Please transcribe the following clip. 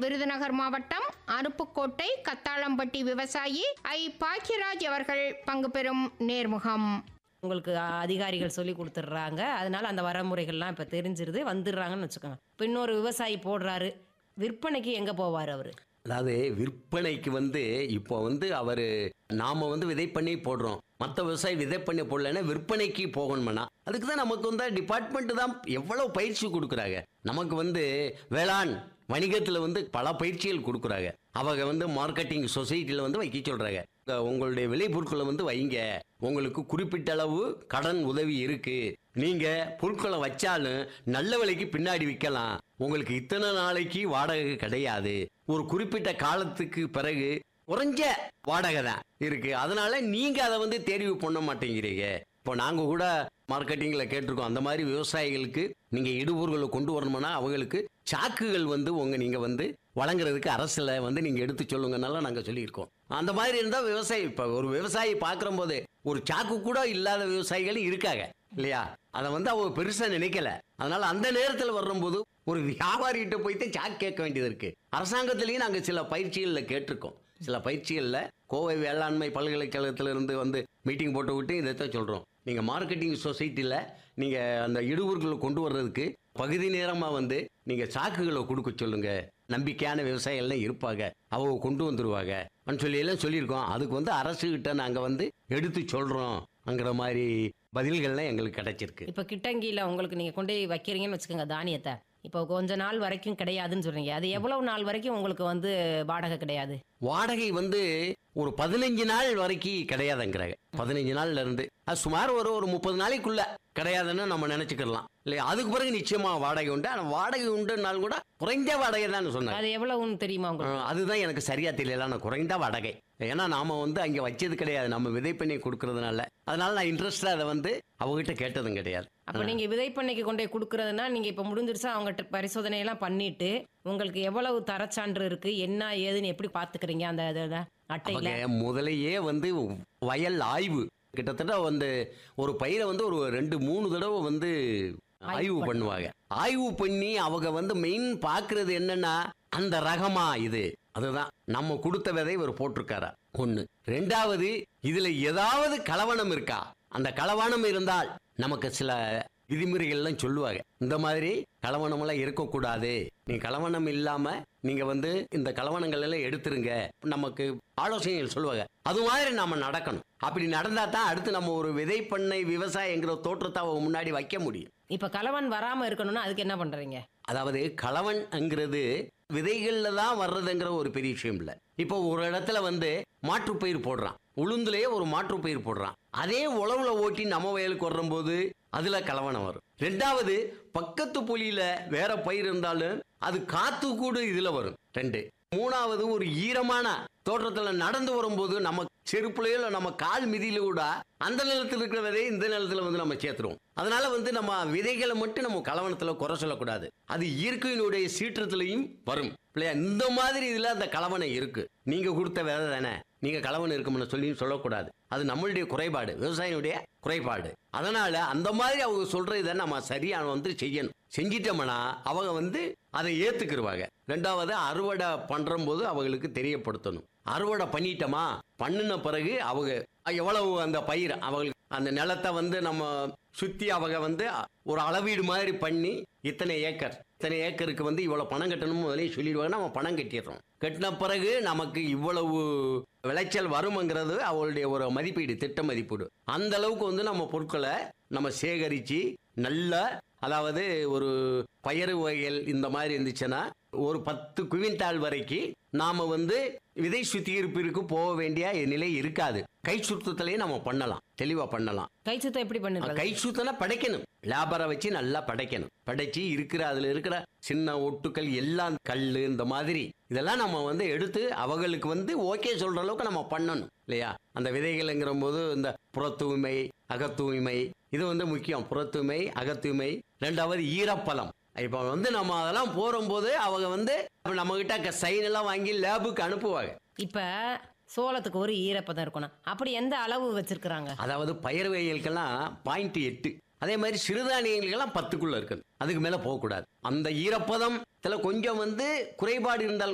விருதுநகர் மாவட்டம் அருப்புக்கோட்டை கத்தாளம்பட்டி விவசாயி ஐ பாக்கியராஜ் அவர்கள் பங்கு பெறும் நேர்முகம் உங்களுக்கு அதிகாரிகள் சொல்லி கொடுத்துட்றாங்க அதனால அந்த வரமுறைகள்லாம் இப்போ தெரிஞ்சிருது வந்துடுறாங்கன்னு வச்சுக்கோங்க இப்போ இன்னொரு விவசாயி போடுறாரு விற்பனைக்கு எங்கே போவார் அவர் அதாவது விற்பனைக்கு வந்து இப்போ வந்து அவர் நாம வந்து விதை பண்ணி போடுறோம் மற்ற விவசாயி விதை பண்ணி போடலன்னா விற்பனைக்கு போகணும்னா அதுக்கு தான் நமக்கு வந்து டிபார்ட்மெண்ட் தான் எவ்வளோ பயிற்சி கொடுக்குறாங்க நமக்கு வந்து வேளாண் வணிகத்தில் வந்து பல பயிற்சிகள் கொடுக்குறாங்க அவங்க வந்து மார்க்கெட்டிங் சொசைட்டியில் வந்து வைக்க சொல்கிறாங்க உங்களுடைய விளைபொருட்களை வந்து வைங்க உங்களுக்கு குறிப்பிட்ட அளவு கடன் உதவி இருக்கு நீங்க பொருட்களை வச்சாலும் நல்ல விலைக்கு பின்னாடி விற்கலாம் உங்களுக்கு இத்தனை நாளைக்கு வாடகை கிடையாது ஒரு குறிப்பிட்ட காலத்துக்கு பிறகு குறைஞ்ச வாடகை தான் இருக்கு அதனால நீங்க அதை வந்து தெரிவு பண்ண மாட்டேங்கிறீங்க இப்போ நாங்க கூட மார்க்கெட்டிங்ல கேட்டிருக்கோம் அந்த மாதிரி விவசாயிகளுக்கு நீங்க இடுபொருள்களை கொண்டு வரணும்னா அவங்களுக்கு சாக்குகள் வந்து உங்க நீங்க வந்து வழங்குறதுக்கு அரசுல வந்து நீங்க எடுத்து சொல்லுங்கனால நாங்க சொல்லியிருக்கோம் அந்த மாதிரி இருந்தா விவசாயி இப்ப ஒரு விவசாயி பார்க்குற போது ஒரு சாக்கு கூட இல்லாத விவசாயிகள் இருக்காங்க இல்லையா அதை வந்து அவங்க பெருசா நினைக்கல அதனால அந்த நேரத்தில் வரும்போது ஒரு வியாபாரிகிட்ட போய்த்து சாக்கு கேட்க வேண்டியது இருக்கு அரசாங்கத்திலையும் நாங்க சில பயிற்சிகள்ல கேட்டிருக்கோம் சில பயிற்சிகள்ல கோவை வேளாண்மை பல்கலைக்கழகத்துல இருந்து வந்து மீட்டிங் போட்டு விட்டு இதைத்தான் சொல்றோம் நீங்க மார்க்கெட்டிங் சொசைட்டில நீங்க அந்த இடுபொருட்களை கொண்டு வர்றதுக்கு பகுதி நேரமா வந்து நீங்க சாக்குகளை கொடுக்க சொல்லுங்க நம்பிக்கையான விவசாயிகள்லாம் இருப்பாங்க அவங்க கொண்டு வந்துருவாங்க அப்படின்னு சொல்லி எல்லாம் சொல்லியிருக்கோம் அதுக்கு வந்து அரசு கிட்ட நாங்க வந்து எடுத்து சொல்றோம் அங்கிற மாதிரி பதில்கள்லாம் எங்களுக்கு கிடைச்சிருக்கு இப்போ கிட்டங்கியில் உங்களுக்கு நீங்கள் கொண்டு போய் வைக்கிறீங்கன்னு வச்சுக்கோங்க தானியத்தை இப்போ கொஞ்ச நாள் வரைக்கும் கிடையாதுன்னு சொல்றீங்க அது எவ்வளவு நாள் வரைக்கும் உங்களுக்கு வந்து வாடகை கிடையாது வாடகை வந்து ஒரு பதினஞ்சு நாள் வரைக்கும் கிடையாதுங்கிறாங்க பதினஞ்சு நாள்ல இருந்து அது சுமார் ஒரு ஒரு முப்பது நாளைக்குள்ள கிடையாதுன்னு நம்ம நினைச்சுக்கலாம் இல்லையா அதுக்கு பிறகு நிச்சயமா வாடகை உண்டு ஆனால் வாடகை உண்டுனாலும் கூட குறைந்த வாடகை தான் சொன்னாங்க அது எவ்வளவுன்னு தெரியுமா உங்களுக்கு அஹ் அதுதான் எனக்கு சரியா தெரியல நான் குறைந்த வாடகை ஏன்னா நாம வந்து அங்க வச்சது கிடையாது நம்ம விதை பண்ணி கொடுக்கறதுனால அதனால நான் இன்ட்ரெஸ்டா அதை வந்து அவங்ககிட்ட கேட்டதும் கிடையாது அப்போ நீங்கள் விதைப்பண்ணைக்கு கொண்டு போய் கொடுக்கறதுனா நீங்கள் இப்போ முடிஞ்சிருச்சா அவங்ககிட்ட பரிசோதனை எல்லாம் பண்ணிட்டு உங்களுக்கு எவ்வளவு தரச்சான்று இருக்கு என்ன ஏதுன்னு எப்படி பார்த்துக்கிறீங்க அந்த இதை- இதை அட்டையில் அவங்க முதலையே வந்து வயல் ஆய்வு கிட்டத்தட்ட வந்து ஒரு பயிரை வந்து ஒரு ரெண்டு மூணு தடவை வந்து ஆய்வு பண்ணுவாங்க ஆய்வு பண்ணி அவங்க வந்து மெயின் பார்க்கிறது என்னன்னா அந்த ரகமா இது அதுதான் நம்ம கொடுத்த விதை இவர் போட்டிருக்காரா ஒண்ணு ரெண்டாவது இதுல ஏதாவது கலவனம் இருக்கா அந்த கலவனம் இருந்தால் நமக்கு சில விதிமுறைகள்லாம் சொல்லுவாங்க இந்த மாதிரி கலவனம் எல்லாம் இருக்கக்கூடாது நீ கலவனம் இல்லாம நீங்க வந்து இந்த கலவனங்கள் எல்லாம் எடுத்துருங்க நமக்கு ஆலோசனைகள் சொல்லுவாங்க அது மாதிரி நாம நடக்கணும் அப்படி நடந்தா தான் அடுத்து நம்ம ஒரு விதை பண்ணை விவசாயங்கிற தோற்றத்தை அவங்க முன்னாடி வைக்க முடியும் இப்போ கலவன் வராமல் இருக்கணும்னா அதுக்கு என்ன பண்ணுறீங்க அதாவது களவன்ங்கிறது விதைகள்ல தான் வர்றதுங்கிற ஒரு பெரிய விஷயம் இல்லை இப்போ ஒரு இடத்துல வந்து மாற்றுப்பயிர் போடுறான் உளுந்துலயே ஒரு மாற்றுப்பயிர் போடுறான் அதே உழவுல ஓட்டி நம்ம வயலுக்கு வரும்போது அதுல கலவனம் வரும் ரெண்டாவது பக்கத்து புலியில வேற பயிர் இருந்தாலும் அது காத்து கூட இதுல வரும் ரெண்டு மூணாவது ஒரு ஈரமான தோற்றத்துல நடந்து வரும்போது நம்ம செருப்புலையோ இல்ல நம்ம கால் மிதியில கூட அந்த நிலத்தில் இருக்கிற விதையை இந்த நிலத்துல வந்து நம்ம சேர்த்துருவோம் அதனால வந்து நம்ம விதைகளை மட்டும் நம்ம கலவனத்துல குறை சொல்லக்கூடாது அது இயற்கையினுடைய சீற்றத்திலையும் வரும் இல்லையா இந்த மாதிரி இதுல அந்த கலவனம் இருக்கு நீங்க கொடுத்த விதை தானே நீங்க கலவனம் இருக்கும்னு சொல்லி சொல்லக்கூடாது அது நம்மளுடைய குறைபாடு விவசாயினுடைய குறைபாடு அதனால அந்த மாதிரி அவங்க சொல்ற இதை நம்ம சரியா வந்து செய்யணும் செஞ்சிட்டோம்னா அவங்க வந்து அதை ஏத்துக்கிருவாங்க ரெண்டாவது அறுவடை பண்ற போது அவங்களுக்கு தெரியப்படுத்தணும் அறுவடை பண்ணிட்டோமா பண்ணின பிறகு அவங்க எவ்வளவு அந்த பயிர் அவங்களுக்கு அந்த நிலத்தை வந்து நம்ம சுத்தி அவங்க வந்து ஒரு அளவீடு மாதிரி பண்ணி இத்தனை ஏக்கர் இத்தனை ஏக்கருக்கு வந்து இவ்வளவு பணம் கட்டணும் முதலே சொல்லிடுவாங்க நம்ம பணம் கட்டிடுறோம் கட்டின பிறகு நமக்கு இவ்வளவு விளைச்சல் வருமங்கிறது அவளுடைய ஒரு மதிப்பீடு திட்ட மதிப்பீடு அந்த அளவுக்கு வந்து நம்ம பொருட்களை நம்ம சேகரித்து நல்ல அதாவது ஒரு பயறு வகைகள் இந்த மாதிரி இருந்துச்சுன்னா ஒரு பத்து குவிண்டால் வரைக்கும் நாம வந்து விதை சுத்திகரிப்பிற்கு போக வேண்டிய நிலை இருக்காது கை சுத்தத்திலேயே நம்ம பண்ணலாம் தெளிவா பண்ணலாம் கை சுத்தம் எப்படி பண்ணுறது கை சுத்தனா படைக்கணும் லேபரை வச்சு நல்லா படைக்கணும் படைச்சு இருக்கிற அதுல இருக்கிற சின்ன ஒட்டுக்கள் எல்லாம் கல் இந்த மாதிரி இதெல்லாம் நம்ம வந்து எடுத்து அவங்களுக்கு வந்து ஓகே சொல்ற அளவுக்கு நம்ம பண்ணணும் இல்லையா அந்த விதைகள்ங்கிற போது இந்த புற தூய்மை அகத் தூய்மை இது வந்து முக்கியம் புற தூய்மை அகத் தூய்மை ரெண்டாவது ஈரப்பதம் இப்போ வந்து நம்ம அதெல்லாம் போடும்போது அவங்க வந்து நம்ம கிட்ட சைன் எல்லாம் வாங்கி லேபுக்கு அனுப்புவாங்க இப்போ சோளத்துக்கு ஒரு ஈரப்பதம் இருக்கணும் அப்படி எந்த அளவு வச்சிருக்கிறாங்க அதாவது பயிர் வகைகளுக்கெல்லாம் பாயிண்ட் எட்டு அதே மாதிரி சிறுதானியங்களுக்கெல்லாம் பத்துக்குள்ள இருக்குது அதுக்கு மேல போகக்கூடாது அந்த ஈரப்பதம் கொஞ்சம் வந்து குறைபாடு இருந்தால்